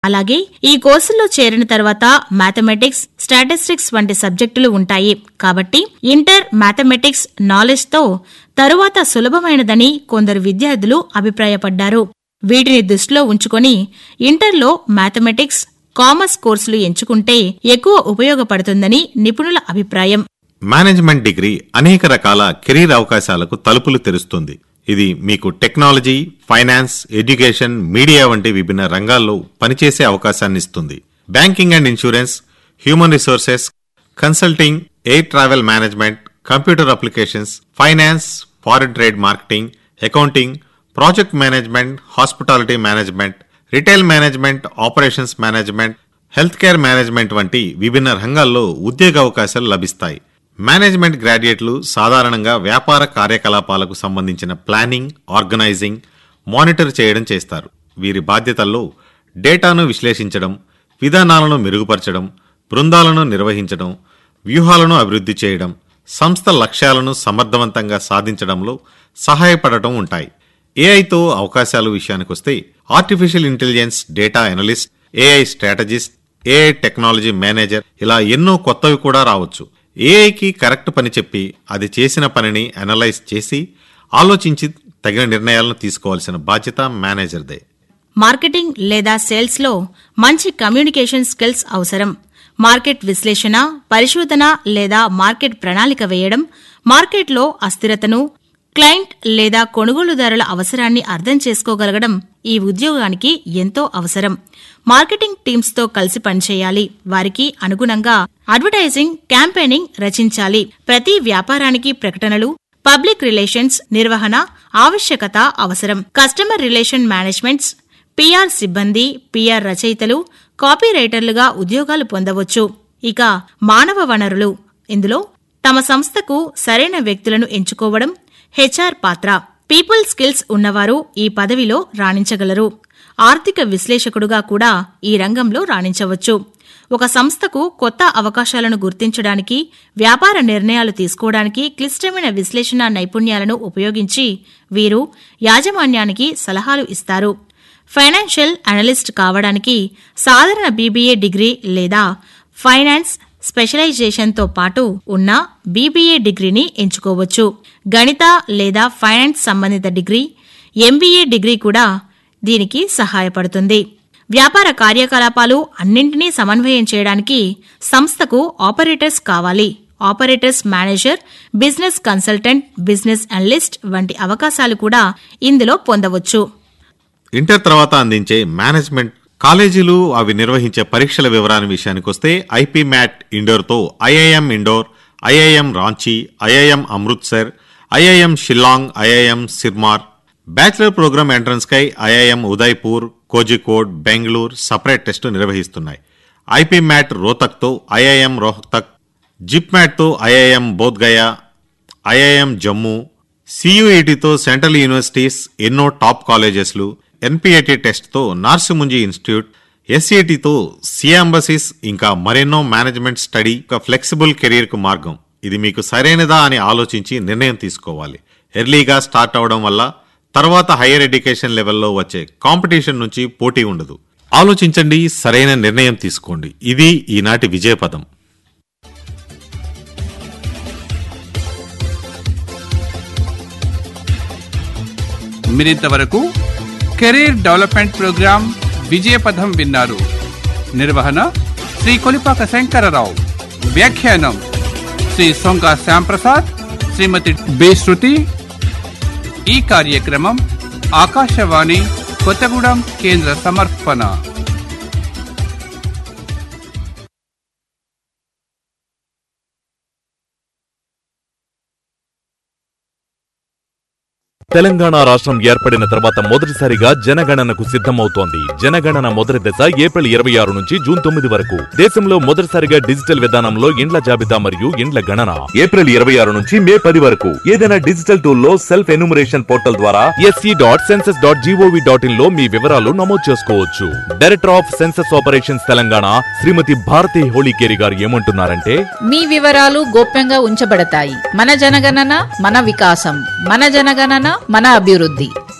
అలాగే ఈ కోర్సుల్లో చేరిన తర్వాత మ్యాథమెటిక్స్ స్టాటిస్టిక్స్ వంటి సబ్జెక్టులు ఉంటాయి కాబట్టి ఇంటర్ మ్యాథమెటిక్స్ నాలెడ్జ్ తో తరువాత సులభమైనదని కొందరు విద్యార్థులు అభిప్రాయపడ్డారు వీటిని దృష్టిలో ఉంచుకొని ఇంటర్లో మ్యాథమెటిక్స్ కామర్స్ కోర్సులు ఎంచుకుంటే ఎక్కువ ఉపయోగపడుతుందని నిపుణుల అభిప్రాయం మేనేజ్మెంట్ డిగ్రీ అనేక రకాల కెరీర్ అవకాశాలకు తలుపులు తెరుస్తుంది ఇది మీకు టెక్నాలజీ ఫైనాన్స్ ఎడ్యుకేషన్ మీడియా వంటి విభిన్న రంగాల్లో పనిచేసే అవకాశాన్ని ఇస్తుంది banking and insurance human resources consulting air travel management computer applications finance foreign trade marketing accounting project management hospitality management retail management operations management health care management వంటి విభిన్న రంగాల్లో ఉద్యోగ అవకాశాలు లభిస్తాయి మేనేజ్మెంట్ గ్రాడ్యుయేట్లు సాధారణంగా వ్యాపార కార్యకలాపాలకు సంబంధించిన ప్లానింగ్ ఆర్గనైజింగ్ మానిటర్ చేయడం చేస్తారు వీరి బాధ్యతల్లో డేటాను విశ్లేషించడం విధానాలను మెరుగుపరచడం బృందాలను నిర్వహించడం వ్యూహాలను అభివృద్ధి చేయడం సంస్థ లక్ష్యాలను సమర్థవంతంగా సాధించడంలో సహాయపడటం ఉంటాయి ఏఐతో అవకాశాల విషయానికొస్తే artificial intelligence data analyst AI strategist AI technology manager ఇలా ఎన్నో కొత్తవి కూడా రావచ్చు ఏఐకి కరెక్ట్ పని చెప్పి అది చేసిన పనిని అనలైజ్ చేసి ఆలోచించి తగిన నిర్ణయాలను తీసుకోవాల్సిన బాధ్యత మేనేజర్దే మార్కెటింగ్ లేదా సేల్స్ లో మంచి కమ్యూనికేషన్ స్కిల్స్ అవసరం మార్కెట్ విశ్లేషణ పరిశోధన లేదా మార్కెట్ ప్రణాళిక వేయడం మార్కెట్లో అస్థిరతను క్లయింట్ లేదా కొనుగోలుదారుల అవసరాన్ని అర్థం చేసుకోగలగడం ఈ ఉద్యోగానికి ఎంతో అవసరం మార్కెటింగ్ టీమ్స్ తో కలిసి పనిచేయాలి వారికి అనుగుణంగా అడ్వర్టైజింగ్ క్యాంపెయినింగ్ రచించాలి ప్రతి వ్యాపారానికి ప్రకటనలు పబ్లిక్ రిలేషన్స్ నిర్వహణ ఆవశ్యకత అవసరం కస్టమర్ రిలేషన్ మేనేజ్మెంట్స్ పిఆర్ సిబ్బంది పిఆర్ రచయితలు కాపీ రైటర్లుగా ఉద్యోగాలు పొందవచ్చు ఇక మానవ వనరులు ఇందులో తమ సంస్థకు సరైన వ్యక్తులను ఎంచుకోవడం హెచ్ఆర్ పాత్ర పీపుల్ స్కిల్స్ ఉన్నవారు ఈ పదవిలో రాణించగలరు ఆర్థిక విశ్లేషకుడుగా కూడా ఈ రంగంలో రాణించవచ్చు ఒక సంస్థకు కొత్త అవకాశాలను గుర్తించడానికి వ్యాపార నిర్ణయాలు తీసుకోవడానికి క్లిష్టమైన విశ్లేషణ నైపుణ్యాలను ఉపయోగించి వీరు యాజమాన్యానికి సలహాలు ఇస్తారు ఫైనాన్షియల్ అనలిస్ట్ కావడానికి సాధారణ బీబీఏ డిగ్రీ లేదా ఫైనాన్స్ స్పెషలైజేషన్తో పాటు ఉన్న బీబీఏ డిగ్రీని ఎంచుకోవచ్చు గణిత లేదా ఫైనాన్స్ సంబంధిత డిగ్రీ ఎంబీఏ డిగ్రీ కూడా దీనికి సహాయపడుతుంది వ్యాపార కార్యకలాపాలు అన్నింటినీ సమన్వయం చేయడానికి సంస్థకు ఆపరేటర్స్ కావాలి operators manager business consultant business analyst వంటి అవకాశాలు కూడా ఇందులో పొందవచ్చు ఇంటర్ తర్వాత అందించే మేనేజ్మెంట్ కాలేజీలు అవి నిర్వహించే పరీక్షల వివరాల విషయానికొస్తే IP mat ఇండోర్తో IIM indoor IIM Ranchi IIM Amritsar IIM Shillong IIM సిర్మార్ bachelor programme entrance కై IIM Udaipur Kozhikode Bengaluru separate test నిర్వహిస్తున్నాయి IP mat రోహతక్తో IIM Rohtak zip మ్యాట్తో IIM బోధ్గయా IIM Jammu సియుఈటితో central universities ఎన్నో టాప్ కాలేజెస్లు ఎన్పిఐటి టెస్ట్తో నార్సిముంజి ఇన్స్టిట్యూట్ ఎస్ఏటితో సియాంబసిస్ ఇంకా మరెన్నో మేనేజ్మెంట్ స్టడీ ఒక ఫ్లెక్సిబుల్ కెరీర్కు మార్గం ఇది మీకు సరైనదా అని ఆలోచించి నిర్ణయం తీసుకోవాలి ఎర్లీగా స్టార్ట్ అవడం వల్ల తర్వాత హైయర్ ఎడ్యుకేషన్ లెవెల్లో వచ్చే కాంపిటీషన్ నుంచి పోటీ ఉండదు ఆలోచించండి సరైన నిర్ణయం తీసుకోండి ఇది ఈనాటి విజయపదం మీరింతవరకు కెరీర్ డెవలప్మెంట్ ప్రోగ్రాం విజయపథం విన్నారు నిర్వహణ శ్రీ కొలిపాక శంకరరావు వ్యాఖ్యానం శ్రీ సొంగ శ్యాంప్రసాద్ శ్రీమతి బి శృతి ఈ కార్యక్రమం ఆకాశవాణి కొత్తగూడెం కేంద్ర సమర్పణ తెలంగాణ రాష్ట్రం ఏర్పడిన తర్వాత మొదటిసారిగా జనగణనకు సిద్ధమవుతోంది జనగణన మొదటి దశ ఏప్రిల్ ఇరవై ఆరు నుంచి జూన్ తొమ్మిది వరకు దేశంలో మొదటిసారిగా డిజిటల్ విధానంలో ఇండ్ల జాబితా మరియు ఇండ్ల గణన ఏప్రిల్ ఇరవై ఆరు నుంచి మే పది వరకు ఏదైనా డిజిటల్ టూల్ లో సెల్ఫ్ ఎన్యూమరేషన్ పోర్టల్ ద్వారా SE dot census dot GOV dot in లో మీ వివరాలు నమోదు చేసుకోవచ్చు director of census operations Telangana Shrimati Bharati Holikeri garu ఏమంటున్నారంటే మీ వివరాలు గోప్యంగా ఉంచబడతాయి మన జనగణన మన వికాసం మన జనగణన మన అభివృద్ధి